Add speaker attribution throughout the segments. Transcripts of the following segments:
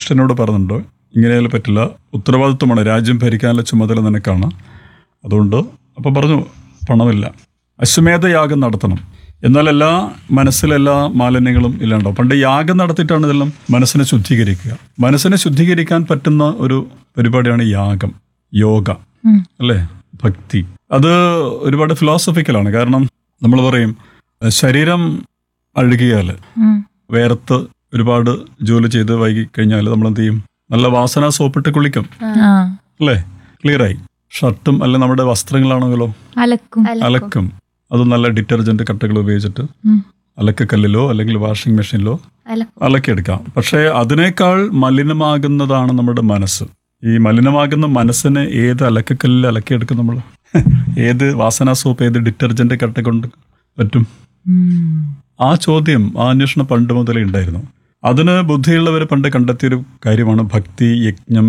Speaker 1: യുധിഷ്ഠനോട് പറഞ്ഞിട്ടുണ്ട് ഇങ്ങനെയാലും പറ്റില്ല ഉത്തരവാദിത്വമാണ് രാജ്യം ഭരിക്കാനുള്ള ചുമതല നിനക്കാണ് അതുകൊണ്ട് അപ്പോൾ പറഞ്ഞു പണമില്ല അശ്വമേധയാഗം നടത്തണം എന്നാൽ എല്ലാ മനസ്സിലെല്ലാ മാലിന്യങ്ങളും ഇല്ലാണ്ടാവും പണ്ട് യാഗം നടത്തിയിട്ടാണ് ഇതെല്ലാം മനസ്സിനെ ശുദ്ധീകരിക്കുക മനസ്സിനെ ശുദ്ധീകരിക്കാൻ പറ്റുന്ന ഒരു പരിപാടിയാണ് യാഗം യോഗ
Speaker 2: ഉം.
Speaker 1: അല്ലേ ഭക്തി അത് ഒരുപാട് ഫിലോസഫിക്കലാണ് കാരണം നമ്മൾ പറയും ശരീരം അഴുകിയാൽ
Speaker 2: ഉം.
Speaker 1: വേർത്ത് ഒരുപാട് ജോലി ചെയ്ത് വൈകി കഴിഞ്ഞാൽ നമ്മൾ എന്ത് ചെയ്യും നല്ല വാസന സോപ്പിട്ട് കുളിക്കും
Speaker 2: ആ
Speaker 1: അല്ലേ ക്ലിയറായി ഷർട്ടും അല്ല നമ്മുടെ വസ്ത്രങ്ങളാണെങ്കിലോ
Speaker 2: അലക്കും
Speaker 1: അലക്കും അത് നല്ല ഡിറ്റർജന്റ് കട്ടകൾ ഉപയോഗിച്ചിട്ട്
Speaker 2: ഉം.
Speaker 1: അലക്കക്കല്ലിലോ അല്ലെങ്കിൽ വാഷിംഗ് മെഷീനിലോ
Speaker 3: അലക്കും
Speaker 1: അലക്കിയെടുക്കാം പക്ഷേ അതിനേക്കാൾ മലിനമാകുന്നതാണ് നമ്മുടെ മനസ്സ് ഈ മലിനമാകുന്ന മനസ്സിനെ ഏത് അലക്കക്കല്ലിൽ അലക്കിയെടുക്കും നമ്മൾ ഏത് വാസന സോപ്പ് ഏത് ഡിറ്റർജന്റ് കട്ട കൊണ്ട് പറ്റും
Speaker 2: ഉം.
Speaker 1: ആ ചോദ്യം ആ അന്വേഷണം പണ്ട് മുതലേ ഉണ്ടായിരുന്നു അതിന് ബുദ്ധിയുള്ളവർ പണ്ട് കണ്ടെത്തിയൊരു കാര്യമാണ് ഭക്തി യജ്ഞം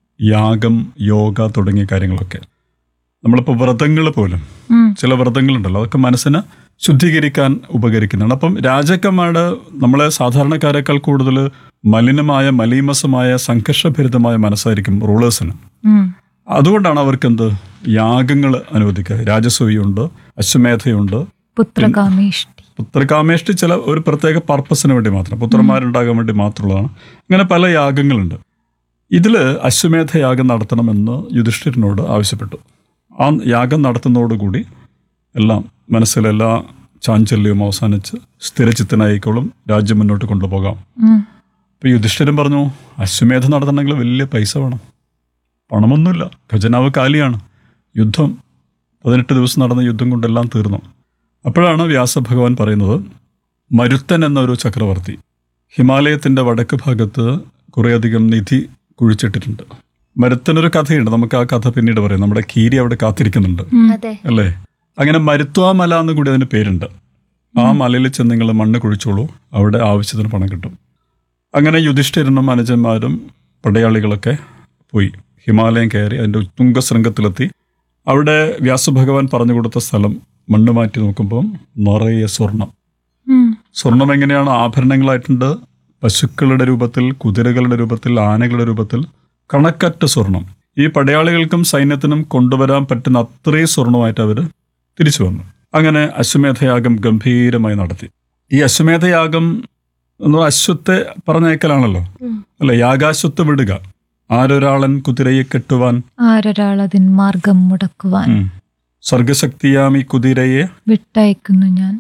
Speaker 1: യാഗം യോഗ തുടങ്ങിയ കാര്യങ്ങളൊക്കെ നമ്മളിപ്പോൾ വ്രതങ്ങൾ പോലും
Speaker 2: ഉം.
Speaker 1: ചില വ്രതങ്ങളുണ്ടല്ലോ അതൊക്കെ മനസ്സിനെ ശുദ്ധീകരിക്കാൻ ഉപകരിക്കുന്നതാണ് അപ്പം രാജാക്കന്മാരുടെ നമ്മളെ സാധാരണക്കാരെക്കാൾ കൂടുതൽ മലിനമായ മലീമസമായ സംഘർഷഭരിതമായ മനസ്സായിരിക്കും റൂളേഴ്സിന്
Speaker 2: ഉം.
Speaker 1: അതുകൊണ്ടാണ് അവർക്ക് എന്ത് യാഗങ്ങൾ അനുവദിക്കുക രാജസൂയുണ്ട് അശ്വമേധയുണ്ട്
Speaker 2: പുത്രകാമേഷ്ടി
Speaker 1: പുത്രകാമേഷ്ടി ചില ഒരു പ്രത്യേക പർപ്പസിന് വേണ്ടി മാത്രം പുത്രന്മാരുണ്ടാകാൻ വേണ്ടി മാത്രമുള്ളതാണ് അങ്ങനെ പല യാഗങ്ങളുണ്ട് ഇതിൽ അശ്വമേധ യാഗം നടത്തണമെന്ന് യുധിഷ്ഠിരനോട് ആവശ്യപ്പെട്ടു ആ യാഗം നടത്തുന്നതോടുകൂടി എല്ലാം മനസ്സിലെല്ലാ ചാഞ്ചല്യവും അവസാനിച്ച് സ്ഥിരചിത്തനായിക്കോളും രാജ്യം മുന്നോട്ട് കൊണ്ടുപോകാം
Speaker 2: ഉം.
Speaker 1: അപ്പോൾ യുധിഷ്ഠിരൻ പറഞ്ഞു അശ്വമേധം നടത്തണമെങ്കിൽ വലിയ പൈസ വേണം പണമൊന്നുമില്ല ഖജനാവ് കാലിയാണ് യുദ്ധം പതിനെട്ട് ദിവസം നടന്ന യുദ്ധം കൊണ്ടെല്ലാം തീർന്നു അപ്പോഴാണ് വ്യാസഭഗവാൻ പറയുന്നത് മരുത്തൻ എന്നൊരു ചക്രവർത്തി ഹിമാലയത്തിൻ്റെ വടക്ക് ഭാഗത്ത് കുറേയധികം നിധി കുഴിച്ചിട്ടിട്ടുണ്ട് മരുത്തനൊരു കഥയുണ്ട് നമുക്ക് ആ കഥ പിന്നീട് പറയാം നമ്മുടെ കീരി അവിടെ കാത്തിരിക്കുന്നുണ്ട്
Speaker 3: അതെ
Speaker 1: അല്ലേ അങ്ങനെ മരുത്വാമല എന്ന് കൂടി അതിന് പേരുണ്ട് ആ മലയിൽ ചെന്ന് നിങ്ങൾ മണ്ണ് കുഴിച്ചോളൂ അവിടെ ആവശ്യത്തിന് പണം കിട്ടും അങ്ങനെ യുധിഷ്ഠിരനും അനുജന്മാരും പടയാളികളൊക്കെ പോയി ഹിമാലയം കയറി അതിൻ്റെ തുംഗശൃംഗത്തിലെത്തി അവിടെ വ്യാസഭഗവാൻ പറഞ്ഞു കൊടുത്ത സ്ഥലം മണ്ണ് മാറ്റി നോക്കുമ്പോൾ നിറയെ സ്വർണം
Speaker 2: ഉം.
Speaker 1: സ്വർണം എങ്ങനെയാണ് ആഭരണങ്ങളായിട്ടുണ്ട് പശുക്കളുടെ രൂപത്തിൽ കുതിരകളുടെ രൂപത്തിൽ ആനകളുടെ രൂപത്തിൽ കണക്കറ്റ സ്വർണം ഈ പടയാളികൾക്കും സൈന്യത്തിനും കൊണ്ടുവരാൻ പറ്റുന്ന അത്രയും സ്വർണമായിട്ട് അവർ തിരിച്ചു വന്നു അങ്ങനെ അശ്വമേധയാഗം ഗംഭീരമായി നടത്തി ഈ അശ്വമേധയാഗം എന്ന് പറഞ്ഞാൽ അശ്വത്തെ പറഞ്ഞയക്കലാണല്ലോ
Speaker 3: ഉം.
Speaker 1: അല്ലെ യാഗാശ്വത്ത് വിടുക ആരൊരാളൻ കുതിരയെ കെട്ടുവാൻ
Speaker 2: ആരൊരാളതിൻ മാർഗം മുടക്കുവാൻ
Speaker 1: ഉം. സർഗശക്തിയാമി കുതിരയെ
Speaker 2: വിട്ടയക്കുന്നു ഞാൻ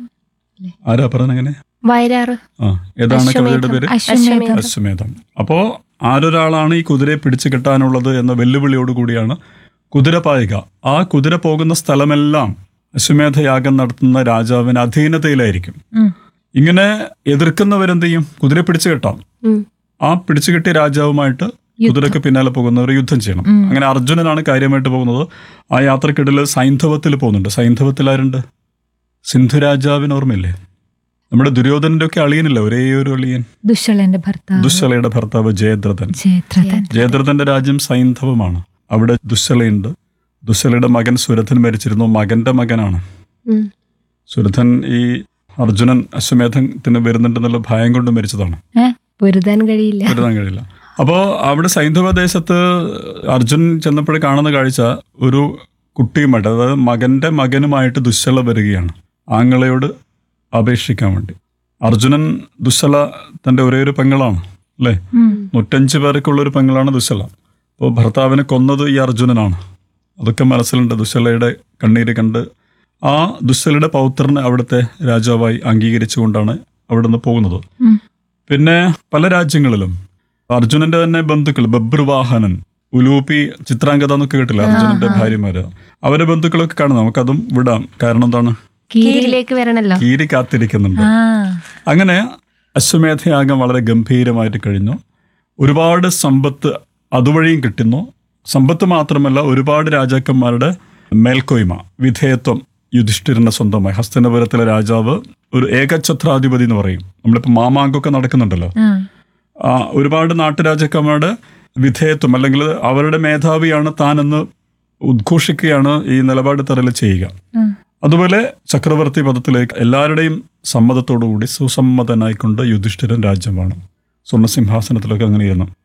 Speaker 1: ആരാ പറഞ്ഞങ്ങനെ
Speaker 3: വയലാറ്
Speaker 1: ആ ഏതാണ് കവിതയുടെ പേര്
Speaker 2: അശ്വമേധം
Speaker 1: അശ്വമേധം അപ്പോ ആരൊരാളാണ് ഈ കുതിരയെ പിടിച്ചു കെട്ടാനുള്ളത് എന്ന വെല്ലുവിളിയോട് കൂടിയാണ് കുതിര പായുക ആ കുതിര പോകുന്ന സ്ഥലമെല്ലാം അശ്വമേധയാഗം നടത്തുന്ന രാജാവിന് അധീനതയിലായിരിക്കും
Speaker 2: ഉം.
Speaker 1: ഇങ്ങനെ എതിർക്കുന്നവരെന്ത് ചെയ്യും കുതിര പിടിച്ചു കെട്ടാം
Speaker 3: ഉം.
Speaker 1: ആ പിടിച്ചു കെട്ടിയ രാജാവുമായിട്ട് കുതിരക്ക് പിന്നാലെ പോകുന്നവർ യുദ്ധം ചെയ്യണം അങ്ങനെ അർജുനനാണ് കാര്യമായിട്ട് പോകുന്നത് ആ യാത്രക്കിടയിൽ സൈന്ധവത്തിൽ പോകുന്നുണ്ട് സൈന്ധവത്തിൽ ആരുണ്ട് സിന്ധു രാജാവിന് ഓർമ്മയില്ലേ നമ്മുടെ ദുര്യോധനന്റെ ഒക്കെ അളിയനില്ല ഒരേ ഒരു അളിയൻ
Speaker 2: ദുശ്ശളന്റെ ഭർത്താവ്
Speaker 1: ദുശ്ശലയുടെ ഭർത്താവ് ജയദ്രഥൻ
Speaker 2: ജയദ്രഥൻ
Speaker 1: ജയദ്രഥന്റെ രാജ്യം സൈന്ധവമാണ് അവിടെ ദുശ്ശലയുണ്ട് ദുശ്ശലയുടെ മകൻ സുരഥൻ മരിച്ചിരുന്നു മകന്റെ മകനാണ്
Speaker 3: ഉം.
Speaker 1: സുരഥൻ ഈ അർജുനൻ അശ്വമേധത്തിന് വരുന്നുണ്ടെന്നുള്ള ഭയം കൊണ്ട് മരിച്ചതാണ്
Speaker 2: ഏ
Speaker 3: പൊരുതാൻ കഴിയില്ല
Speaker 1: എഴുതാൻ കഴിയില്ല അപ്പോൾ അവിടെ സൈന്ധവ ദേശത്ത് അർജുൻ ചെന്നപ്പോഴേ കാണുന്ന കാഴ്ച ഒരു കുട്ടിയുമായിട്ട് അതായത് മകന്റെ മകനുമായിട്ട് ദുശ്ശല വരികയാണ് ആങ്ങളയോട് അപേക്ഷിക്കാൻ വേണ്ടി അർജുനൻ ദുശ്ശല തൻ്റെ ഒരേ ഒരു പെങ്ങളാണ് അല്ലേ
Speaker 2: ഉം.
Speaker 1: നൂറ്റഞ്ച് പേർക്കുള്ള ഒരു പെങ്ങളാണ് ദുശ്ശല അപ്പോൾ ഭർത്താവിനെ കൊന്നത് ഈ അർജുനനാണ് അതൊക്കെ മനസ്സിലുണ്ട് ദുശ്ശലയുടെ കണ്ണീര് കണ്ട് ആ ദുശ്ശലയുടെ പൗത്രനെ അവിടുത്തെ രാജാവായി അംഗീകരിച്ചുകൊണ്ടാണ് അവിടെ നിന്ന് പോകുന്നത്
Speaker 2: ഉം.
Speaker 1: പിന്നെ പല രാജ്യങ്ങളിലും അർജുനന്റെ തന്നെ ബന്ധുക്കൾ ബബ്രുവാഹനൻ ഉലൂപ്പി ചിത്രാംഗത എന്നൊക്കെ കേട്ടില്ല അർജുനന്റെ ഭാര്യമാര് അവരെ ബന്ധുക്കളൊക്കെ കാണും നമുക്കതും വിടാം കാരണം എന്താണ്
Speaker 3: കീരിലേക്ക് വരണല്ലോ
Speaker 1: കീരി കാത്തിരിക്കുന്നുണ്ട്
Speaker 2: ആ
Speaker 1: അങ്ങനെ അശ്വമേധയാഗം വളരെ ഗംഭീരമായിട്ട് കഴിഞ്ഞു ഒരുപാട് സമ്പത്ത് അതുവഴിയും കിട്ടുന്നു സമ്പത്ത് മാത്രമല്ല ഒരുപാട് രാജാക്കന്മാരുടെ മേൽക്കോയ്മ വിധേയത്വം യുധിഷ്ഠിരന്റെ സ്വന്തമായി ഹസ്തനപുരത്തിലെ രാജാവ് ഒരു ഏകഛത്രാധിപതി എന്ന് പറയും നമ്മളിപ്പോൾ മാമാങ്കമൊക്കെ നടക്കുന്നുണ്ടല്ലോ
Speaker 2: ആ
Speaker 1: ആ, ഒരുപാട് നാട്ടുരാജാക്കന്മാരുടെ വിധേയത്വം അല്ലെങ്കിൽ അവരുടെ മേധാവിയാണ് താനെന്ന് ഉദ്ഘോഷിക്കുകയാണ് ഈ നിലപാട് തറൽ ചെയ്യുക
Speaker 2: ഉം.
Speaker 1: അതുപോലെ ചക്രവർത്തി പദത്തിലേക്ക് എല്ലാവരുടെയും സമ്മതത്തോടുകൂടി സുസമ്മതനായിക്കൊണ്ട് യുധിഷ്ഠിരൻ രാജ്യമാണ് സ്വർണ്ണസിംഹാസനത്തിലൊക്കെ അങ്ങനെ ഇരുന്നു